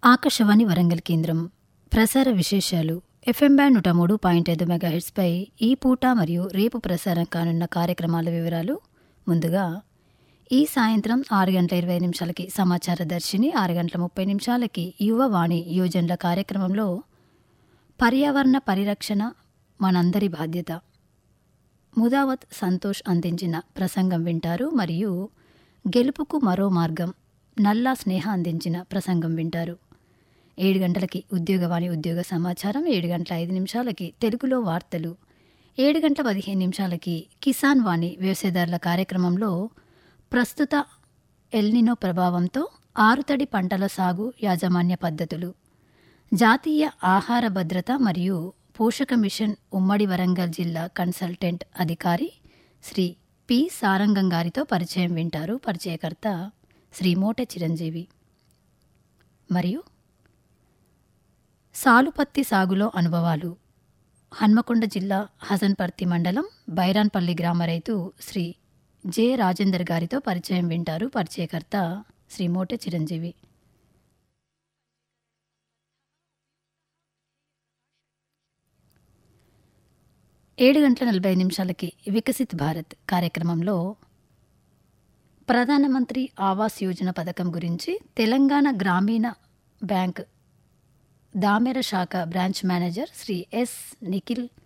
ఆకాశవాణి వరంగల్ కేంద్రం ప్రసార విశేషాలు ఎఫ్ఎం బ్యాండ్ నూట మూడు పాయింట్ ఐదు మెగాహెట్స్పై ఈ పూట మరియు రేపు ప్రసారం కానున్న కార్యక్రమాల వివరాలు ముందుగా ఈ సాయంత్రం ఆరు గంటల ఇరవై నిమిషాలకి సమాచార దర్శిని ఆరు గంటల ముప్పై నిమిషాలకి యువవాణి యోజనల కార్యక్రమంలో పర్యావరణ పరిరక్షణ మనందరి బాధ్యత ముదావత్ సంతోష్ అందించిన ప్రసంగం వింటారు మరియు గెలుపుకు మరో మార్గం నల్లా స్నేహ అందించిన ప్రసంగం వింటారు ఏడు గంటలకి ఉద్యోగవాణి ఉద్యోగ సమాచారం ఏడు గంటల ఐదు నిమిషాలకి తెలుగులో వార్తలు ఏడు గంటల పదిహేను నిమిషాలకి కిసాన్ వాణి వ్యవసాయదారుల కార్యక్రమంలో ప్రస్తుత ఎల్నినో ప్రభావంతో ఆరుతడి పంటల సాగు యాజమాన్య పద్ధతులు జాతీయ ఆహార భద్రత మరియు పోషక మిషన్ ఉమ్మడి వరంగల్ జిల్లా కన్సల్టెంట్ అధికారి శ్రీ పి సారంగం గారితో పరిచయం వింటారు పరిచయకర్త శ్రీ మోటె చిరంజీవి మరియు సాలుపత్తి సాగులో అనుభవాలు హన్మకొండ జిల్లా హసన్పర్తి మండలం బైరాన్పల్లి గ్రామ రైతు శ్రీ జె రాజేందర్ గారితో పరిచయం వింటారు పరిచయకర్త శ్రీ మోటె చిరంజీవి ఏడు గంటల నలభై నిమిషాలకి వికసిత్ భారత్ కార్యక్రమంలో ప్రధానమంత్రి ఆవాస్ యోజన పథకం గురించి తెలంగాణ గ్రామీణ బ్యాంక్ దామెర శాఖ branch manager Shri S Nikhil